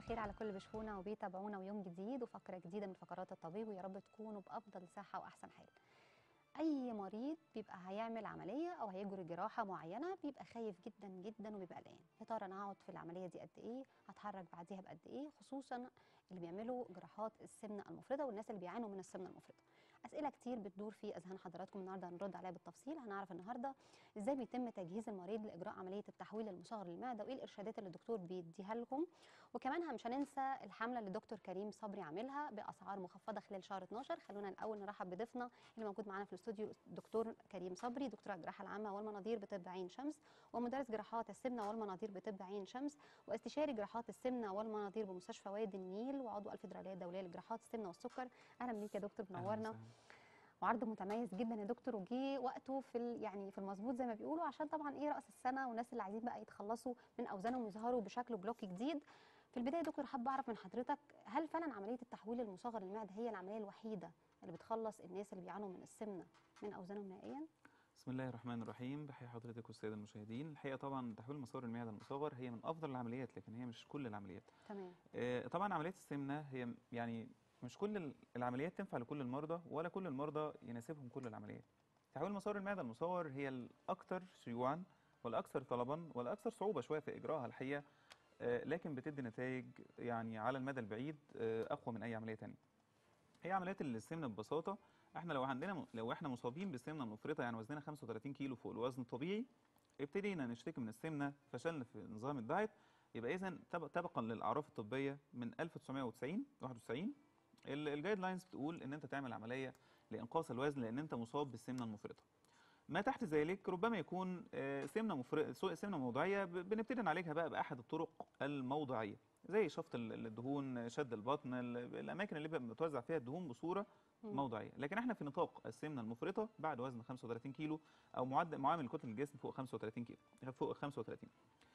الخير على كل اللي بيشوفونا وبيتابعونا ويوم جديد وفقره جديده من فقرات الطبيب ويا رب تكونوا بافضل صحه واحسن حال. اي مريض بيبقى هيعمل عمليه او هيجري جراحه معينه بيبقى خايف جدا جدا وبيبقى قلقان يا ترى انا هقعد في العمليه دي قد ايه هتحرك بعديها بقد ايه خصوصا اللي بيعملوا جراحات السمنه المفرطه والناس اللي بيعانوا من السمنه المفرطه اسئله كتير بتدور في اذهان حضراتكم النهارده هنرد عليها بالتفصيل هنعرف النهارده ازاي بيتم تجهيز المريض لاجراء عمليه التحويل المصغر للمعده وايه الارشادات اللي الدكتور بيديها لكم وكمان مش هننسى الحمله اللي الدكتور كريم صبري عاملها باسعار مخفضه خلال شهر 12 خلونا الاول نرحب بضيفنا اللي موجود معانا في الاستوديو الدكتور كريم صبري دكتور الجراحه العامه والمناظير بطب عين شمس ومدرس جراحات السمنه والمناظير بطب عين شمس واستشاري جراحات السمنه والمناظير بمستشفى وادي النيل وعضو الفدراليه الدوليه لجراحات السمنه والسكر اهلا بيك يا دكتور منورنا وعرض متميز جدا يا دكتور وجي وقته في ال- يعني في المظبوط زي ما بيقولوا عشان طبعا ايه راس السنه والناس اللي عايزين بقى يتخلصوا من اوزانهم ويظهروا بشكل بلوك جديد في البدايه يا دكتور حابه اعرف من حضرتك هل فعلا عمليه التحويل المصغر للمعده هي العمليه الوحيده اللي بتخلص الناس اللي بيعانوا من السمنه من اوزانهم نهائيا بسم الله الرحمن الرحيم بحيي حضرتك والساده المشاهدين الحقيقه طبعا تحويل مسار المعده المصغر هي من افضل العمليات لكن هي مش كل العمليات تمام آه، طبعا عمليه السمنه هي م- يعني مش كل ال- العمليات تنفع لكل المرضى ولا كل المرضى يناسبهم كل العمليات تحويل مسار المعده المصغر هي الاكثر شيوعا والاكثر طلبا والاكثر صعوبه شويه في اجراءها الحقيقه آه، لكن بتدي نتائج يعني على المدى البعيد آه، اقوى من اي عمليه تانية هي عمليات السمنه ببساطه احنا لو عندنا لو احنا مصابين بالسمنه المفرطه يعني وزننا 35 كيلو فوق الوزن الطبيعي ابتدينا نشتكي من السمنه فشلنا في نظام الدايت يبقى اذا طبقا للاعراف الطبيه من 1990 91 ال- الجايد لاينز بتقول ان انت تعمل عمليه لانقاص الوزن لان انت مصاب بالسمنه المفرطه ما تحت ذلك ربما يكون آه، سمنه مفرطه سمنه موضعيه ب- بنبتدي نعالجها بقى باحد الطرق الموضعيه زي شفط ال- الدهون شد البطن ال- الاماكن اللي بيبقى بتوزع فيها الدهون بصوره موضعيه لكن احنا في نطاق السمنه المفرطه بعد وزن 35 كيلو او معدل معامل كتله الجسم فوق 35 كيلو فوق 35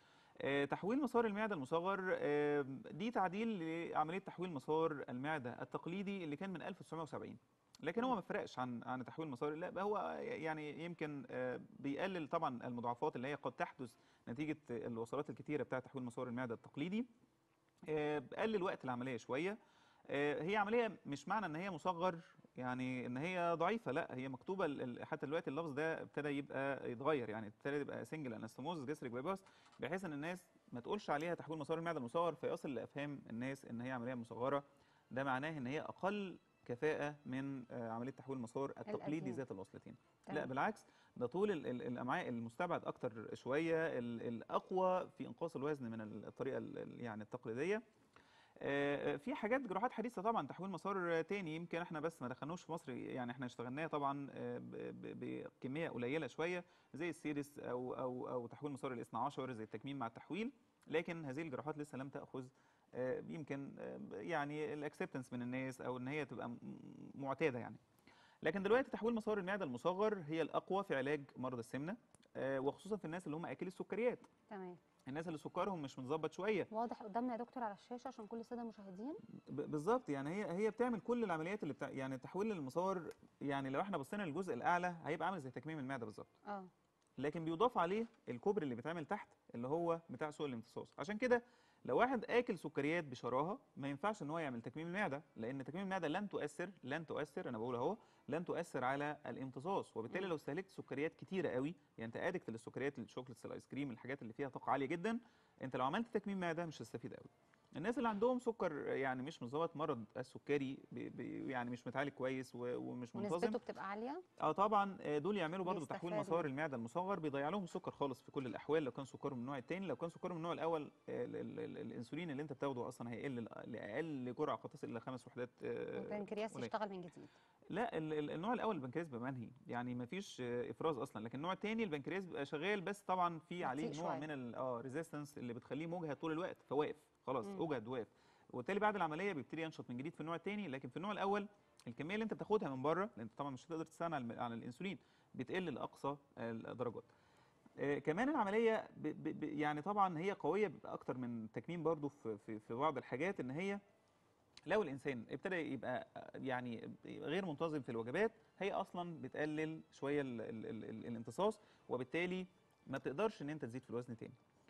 آه، تحويل مسار المعده المصغر آه، دي تعديل لعمليه تحويل مسار المعده التقليدي اللي كان من 1970 لكن هو ما فرقش عن عن تحويل مسار لا بقى هو يعني يمكن آه، بيقلل طبعا المضاعفات اللي هي قد تحدث نتيجه الوصلات الكتيره بتاعه تحويل مسار المعده التقليدي آه، بقلل وقت العمليه شويه آه، هي عمليه مش معنى ان هي مصغر يعني ان هي ضعيفه لا هي مكتوبه ال- ال- حتى دلوقتي اللفظ ده ابتدى يبقى يتغير يعني ابتدى يبقى سنجل انستموز جسرك بايباس بحيث ان الناس ما تقولش عليها تحويل مسار المعده المصغر فيصل لافهام الناس ان هي عمليه مصغره ده معناه ان هي اقل كفاءه من آه، عمليه تحويل المسار التقليدي القديم. ذات الوصلتين لا تمام. بالعكس ده طول ال- ال- الامعاء المستبعد اكتر شويه ال- الاقوى في انقاص الوزن من الطريقه ال- ال- يعني التقليديه آه، في حاجات جراحات حديثه طبعا تحويل مسار تاني يمكن احنا بس ما دخلناش في مصر يعني احنا اشتغلناه طبعا آه، ب- ب- بكميه قليله شويه زي السيريس او او او تحويل مسار الاثنى عشر زي التكميم مع التحويل لكن هذه الجراحات لسه لم تاخذ آه، يمكن آه، يعني الاكسبتنس من الناس او ان هي تبقى م- معتاده يعني لكن دلوقتي تحويل مسار المعده المصغر هي الاقوى في علاج مرض السمنه آه، وخصوصا في الناس اللي هم اكلي السكريات تمام الناس اللي سكرهم مش متظبط شويه واضح قدامنا يا دكتور على الشاشه عشان كل الساده المشاهدين ب- بالظبط يعني هي هي بتعمل كل العمليات اللي بتاع يعني تحويل المسار يعني لو احنا بصينا للجزء الاعلى هيبقى عامل زي تكميم المعده بالظبط اه لكن بيضاف عليه الكوبري اللي بيتعمل تحت اللي هو بتاع سوء الامتصاص عشان كده لو واحد اكل سكريات بشراهه ما ينفعش ان هو يعمل تكميم المعده لان تكميم المعده لن تؤثر لن تؤثر انا بقول اهو لن تؤثر على الامتصاص وبالتالي لو استهلكت سكريات كتيره قوي يعني انت ادكت للسكريات الشوكليتس الايس كريم الحاجات اللي فيها طاقه عاليه جدا انت لو عملت تكميم معده مش هتستفيد قوي الناس اللي عندهم سكر يعني مش مظبط مرض السكري بي بي يعني مش متعالج كويس و- ومش منتظم ونسبته بتبقى عاليه اه طبعا آه، دول يعملوا برضو تحويل بيستفادوا. مسار المعده المصغر بيضيع لهم السكر خالص في كل الاحوال لو كان سكرهم من النوع الثاني لو كان سكرهم من النوع الاول آه، ال- ال- ال- الانسولين اللي انت بتاخده اصلا هيقل ل- لاقل جرعه قد تصل الى خمس وحدات آه، البنكرياس قليل. يشتغل من جديد لا ال- ال- النوع الاول البنكرياس بيبقى منهي يعني ما فيش افراز اصلا لكن النوع الثاني البنكرياس بيبقى شغال بس طبعا في عليه بطيء نوع شوية. من ال- اه ريزيستنس اللي بتخليه مجهد طول الوقت فواقف خلاص اوجد واقف وبالتالي بعد العمليه بيبتدي ينشط من جديد في النوع الثاني لكن في النوع الاول الكميه اللي انت بتاخدها من بره لان انت طبعا مش هتقدر تستغنى عن عن الانسولين بتقل لاقصى الدرجات آه، كمان العمليه ب ب ب يعني طبعا هي قويه بيبقى اكتر من تكميم برضو في, في, في بعض الحاجات ان هي لو الانسان ابتدى يبقى يعني غير منتظم في الوجبات هي اصلا بتقلل شويه ال ال ال ال الامتصاص وبالتالي ما بتقدرش ان انت تزيد في الوزن تاني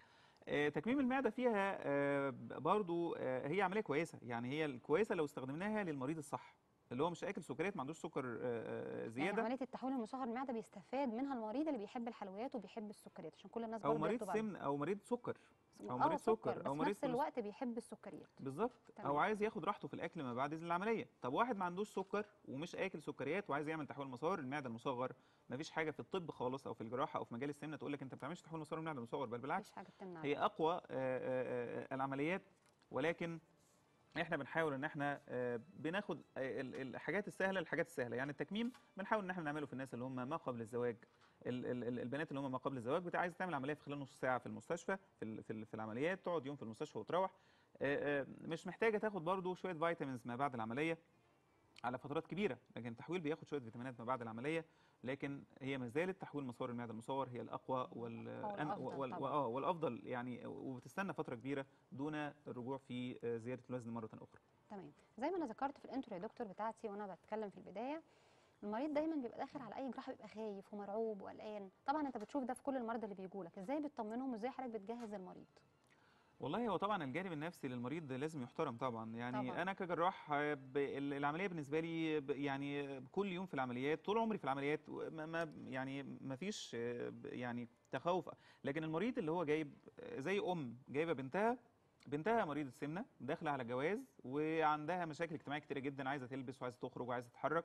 آه، تكميم المعده فيها آه، برضو آه، هي عمليه كويسه يعني هي الكويسه لو استخدمناها للمريض الصح اللي هو مش اكل سكريات ما عندوش سكر آه، آه، يعني زياده عمليه التحويل المصغر المعده بيستفاد منها المريض اللي بيحب الحلويات وبيحب السكريات عشان كل الناس او برضه مريض ياخدوا بالهم. سمن او مريض سكر أو آه، مريض سكر، بس أو في مريض نفس كوليست- الوقت بيحب السكريات بالظبط تمام. او عايز ياخد راحته في الاكل ما بعد العمليه طب واحد ما عندوش سكر ومش اكل سكريات وعايز يعمل تحويل مسار المعده المصغر ما فيش حاجه في الطب خالص او في الجراحه او في مجال السمنه تقول لك انت ما بتعملش تحويل مسار المعده المصغر بل بالعكس مفيش حاجه بتمنع هي ده. اقوى آه، آه، آه، العمليات ولكن احنا بنحاول ان احنا آه، بناخد آه، ال- الحاجات السهله الحاجات السهله يعني التكميم بنحاول ان احنا نعمله في الناس اللي هم ما قبل الزواج ال- ال- ال- البنات اللي هم ما قبل الزواج بتاع عايزه تعمل عمليه في خلال نص ساعه في المستشفى في ال- في ال- في العمليات تقعد يوم في المستشفى وتروح آه، آه، مش محتاجه تاخد برضو شويه فيتامينز ما بعد العمليه على فترات كبيره لكن التحويل بياخد شويه فيتامينات ما بعد العمليه لكن هي ما زالت تحويل مسار المعده المصور هي الاقوى وال هو أن- الأفضل وال- طبعاً. اه والافضل يعني وبتستنى فتره كبيره دون الرجوع في آه، زياده الوزن مره اخرى تمام زي ما انا ذكرت في الانترو يا دكتور بتاعتي وانا بتكلم في البدايه المريض دايما بيبقى داخل على اي جراحه بيبقى خايف ومرعوب وقلقان طبعا انت بتشوف ده في كل المرضى اللي بيجوا لك ازاي بتطمنهم وازاي حضرتك بتجهز المريض والله هو طبعا الجانب النفسي للمريض لازم يحترم طبعا يعني طبعاً. انا كجراح آه، ب- ال- العمليه بالنسبه لي ب- يعني كل يوم في العمليات طول عمري في العمليات ما ما- يعني ما فيش آه، ب- يعني تخوف لكن المريض اللي هو جايب آه، زي ام جايبه بنتها بنتها مريضه سمنه داخله على جواز وعندها مشاكل اجتماعيه كتيره جدا عايزه تلبس وعايزه تخرج وعايزه تتحرك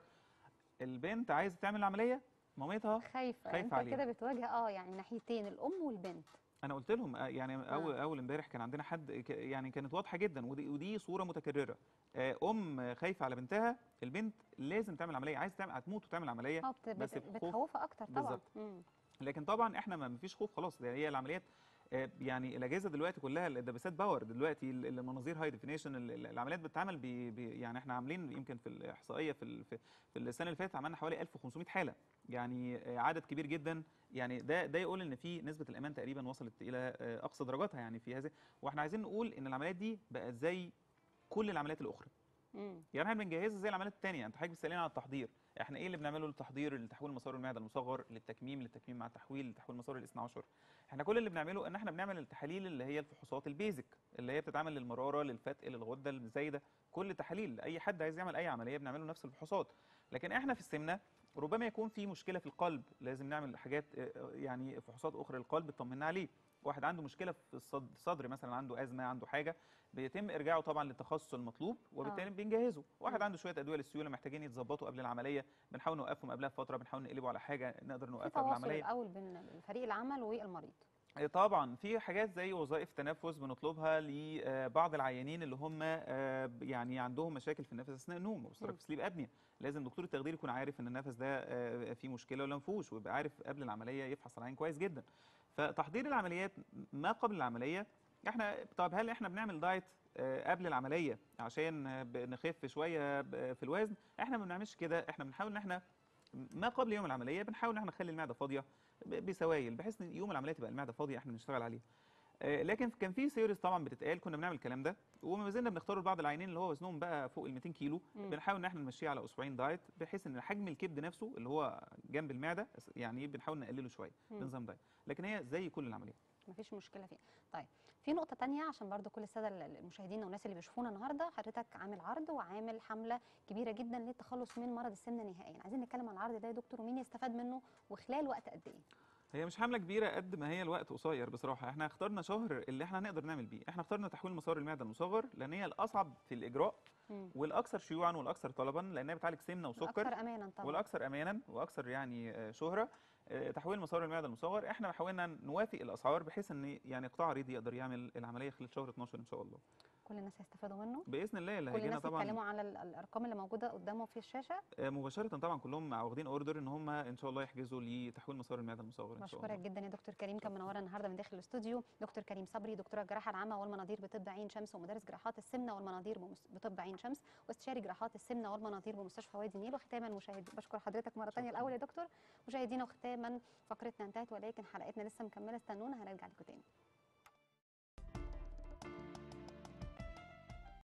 البنت عايزه تعمل العمليه مامتها خايفه خايفة انت عليها. كده بتواجه اه يعني ناحيتين الام والبنت انا قلت لهم آه، يعني اول اول امبارح كان عندنا حد ك- يعني كانت واضحه جدا ودي, ودي صوره متكرره آه، ام خايفه على بنتها البنت لازم تعمل عمليه عايزه تعمل هتموت وتعمل عمليه اه بت- بس بت- بخوف. بتخوفها اكتر طبعا بالظبط. مم. لكن طبعا احنا ما فيش خوف خلاص ده هي العمليات آه، يعني الاجهزه دلوقتي كلها الدباسات باور دلوقتي ال- المناظير هاي ديفينيشن العمليات بتتعمل ب يعني احنا عاملين يمكن في الاحصائيه في ال- في في السنه اللي فاتت عملنا حوالي 1500 حاله يعني آه، عدد كبير جدا يعني ده ده يقول ان في نسبه الامان تقريبا وصلت الى آه، اقصى درجاتها يعني في هذه واحنا عايزين نقول ان العمليات دي بقت زي كل العمليات الاخرى مم. يعني احنا بنجهزها زي العمليات التانية انت حضرتك بتساليني على التحضير احنا ايه اللي بنعمله للتحضير لتحويل مسار المعده المصغر للتكميم للتكميم مع التحويل لتحويل مسار الاثنى عشر احنا كل اللي بنعمله ان احنا بنعمل التحاليل اللي هي الفحوصات البيزك اللي هي بتتعمل للمراره للفتق للغده الزايده كل تحاليل اي حد عايز يعمل اي عمليه بنعمله نفس الفحوصات لكن احنا في السمنه ربما يكون في مشكله في القلب لازم نعمل حاجات اه، اه، يعني فحوصات اخرى للقلب تطمنا عليه واحد عنده مشكله في الصد- الصدر مثلا عنده ازمه عنده حاجه بيتم ارجاعه طبعا للتخصص المطلوب وبالتالي بنجهزه واحد مم. عنده شويه ادويه للسيوله محتاجين يتظبطوا قبل العمليه بنحاول نوقفهم قبلها بفتره بنحاول نقلبه على حاجه نقدر في نوقفها قبل تواصل العمليه الاول بين فريق العمل والمريض آه، طبعا في حاجات زي وظائف تنفس بنطلبها لبعض العيانين اللي هم آه، يعني عندهم مشاكل في النفس اثناء النوم وستراك مم. سليب ابنيا لازم دكتور التخدير يكون عارف ان النفس ده آه، فيه مشكله ولا ما فيهوش ويبقى عارف قبل العمليه يفحص العين كويس جدا فتحضير العمليات ما قبل العمليه احنا طب هل احنا بنعمل دايت آه، قبل العمليه عشان آه، ب- نخف شويه ب- في الوزن احنا ما بنعملش كده احنا بنحاول ان احنا ما قبل يوم العمليه بنحاول ان احنا نخلي المعده فاضيه ب- بسوائل بحيث ان يوم العمليه تبقى المعده فاضيه احنا بنشتغل عليها آه، لكن كان في سيريز طبعا بتتقال كنا بنعمل الكلام ده وما زلنا بنختاره لبعض العيانين اللي هو وزنهم بقى فوق ال 200 كيلو مم. بنحاول ان احنا نمشيه على اسبوعين دايت بحيث ان حجم الكبد نفسه اللي هو جنب المعده يعني بنحاول نقلله شويه مم. بنظام دايت لكن هي زي كل العمليات مفيش مشكله فيها طيب في نقطه تانية عشان برضو كل الساده المشاهدين والناس اللي بيشوفونا النهارده حضرتك عامل عرض وعامل حمله كبيره جدا للتخلص من مرض السمنه نهائيا عايزين نتكلم عن العرض ده يا دكتور ومين يستفاد منه وخلال وقت قد ايه هي مش حمله كبيره قد ما هي الوقت قصير بصراحه احنا اخترنا شهر اللي احنا هنقدر نعمل بيه احنا اخترنا تحويل مسار المعده المصغر لان هي الاصعب في الاجراء مم. والاكثر شيوعا والاكثر طلبا لانها بتعالج سمنه وسكر اكثر امانا طبعا والاكثر امانا واكثر يعني آه، شهره آه، تحويل مسار المعده المصغر احنا حاولنا نوافق الاسعار بحيث ان يعني قطاع عريضي يقدر يعمل العمليه خلال شهر 12 ان شاء الله كل الناس هيستفادوا منه باذن الله اللي كل هيجينا الناس طبعا يتكلموا على ال- الارقام اللي موجوده قدامهم في الشاشه آه، مباشره طبعا كلهم واخدين اوردر ان هم ان شاء الله يحجزوا لتحويل مسار المعده المصغر ان شاء بشكرك الله جدا يا دكتور كريم كان منورنا النهارده من داخل الاستوديو دكتور كريم صبري دكتور الجراحه العامه والمناظير بطب عين شمس ومدرس جراحات السمنه والمناظير بمس- بطب عين شمس واستشاري جراحات السمنه والمناظير بمستشفى وادي النيل وختاما مشاهد بشكر حضرتك مره ثانيه شكراً. الاول يا دكتور مشاهدينا وختاما فقرتنا انتهت ولكن حلقتنا لسه مكمله استنونا هنرجع لكم تاني